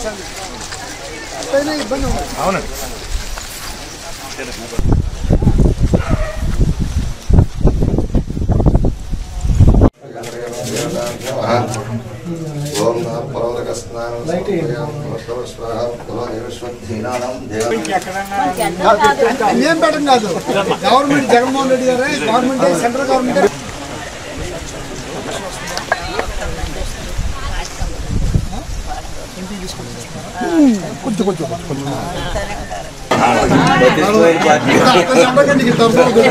అవునండి ఓం పర్వతక స్నానం స్వాహీనాం దేవ ఏం పెట్టడం కాదు గవర్నమెంట్ జగన్మోహన్ రెడ్డి గారే గవర్నమెంట్ సెంట్రల్ గవర్నమెంట్ కొంచెం కొంచెం కొంచెం కొంచెం నీకు తరఫున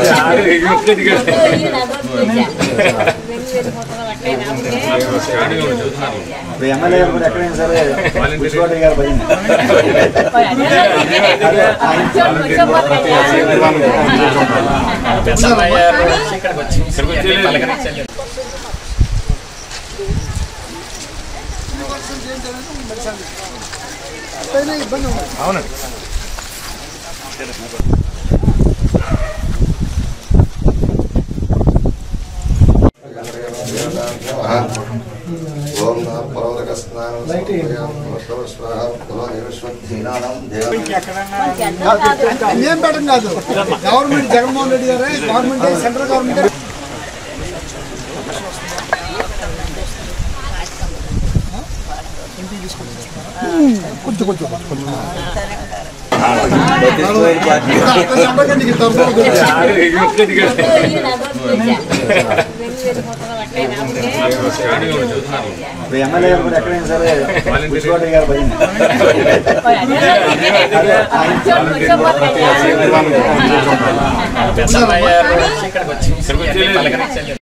ఇప్పుడు ఎమ్మెల్యే గారు కూడా ఎక్కడైనా సరే పుష్పకోటి గారు భజన ఇబ్బంది ఉండదు అవునండి ఓం పర్వతక స్నానం స్వాహీనాం దేవ ఏం పెట్టడం కాదు గవర్నమెంట్ జగన్మోహన్ రెడ్డి గారే గవర్నమెంట్ సెంట్రల్ గవర్నమెంట్ కొంచెం కొంచెం కొంచెం కొంచెం నీకు తరఫున ఇప్పుడు ఎమ్మెల్యే గారు కూడా ఎక్కడైనా సరే పుష్పకోటి గారు భజన పెద్దమ్మాయి